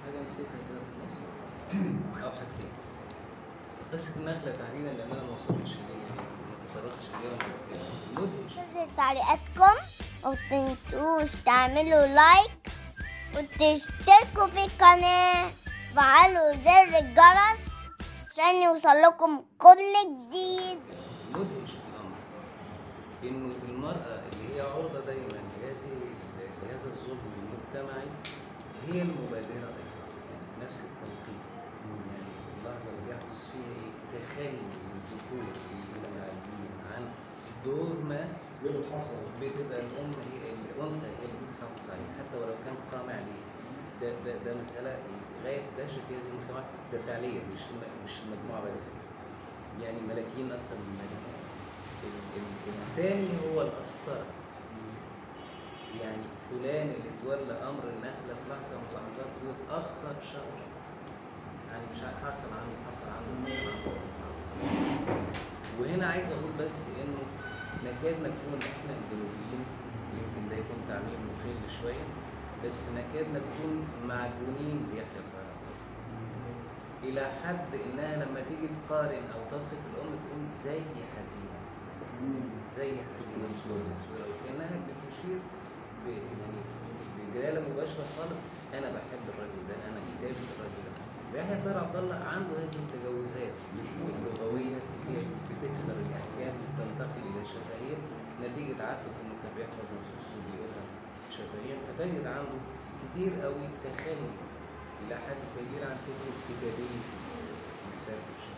حاجه نسيتها كده في النص او حاجتين قصه النخله تحديدا لان انا ما وصلتش ليها يعني ما تطرقتش ليها وما بتكلم. مدهش انتظر تعليقاتكم ومتنسوش تعملوا لايك وتشتركوا في القناة وفعلوا زر الجرس عشان يوصلكم كل جديد مدهش في الامر انه المراه اللي هي عرضه دايما لهذه لهذا الظلم المجتمعي هي المبادره ايضا نفس التوقيت يعني اللحظه اللي بيحدث فيها ايه تخلي الذكور المتعلمين عن دور ما ليه بتحافظ على بتبقى الام هي الانثى هي اللي بتحافظ عليه حتى ولو كان قامع عليه ده ده ده مساله غايه في دهشه في هذه المجتمعات ده فعليا مش الم- مش المجموعه بس يعني ملاكين اكتر من ملاكين ال- ال- الثاني هو القسطره يعني فلان اللي تولى امر النخله في لحظه من اللحظات واتاخر شهر يعني مش عارف حصل عنه حصل عنه حصل عنه حصل عنه وهنا عايز اقول بس انه نكاد نكون احنا الجنوبيين يمكن ده يكون تعميم مخل شويه بس نكاد نكون معجونين بيحيى الفراعنه الى حد انها لما تيجي تقارن او تصف الام تقول زي حزينه زي حزينه الصوره وكانها بتشير ب- يعني بدلاله مباشره خالص انا بحب الراجل ده انا كتابي الراجل ده ويحيى طاهر عبد الله عنده هذه التجاوزات اللغويه اللي هي بتكسر الاحيان تنتقل الى الشفهيه نتيجه عادته انه كان بيحفظ نصوص وبيقولها شفهيا فتجد عنده كتير قوي تخلي الى حد كبير عن فكره كتابيه الكتاب بشكل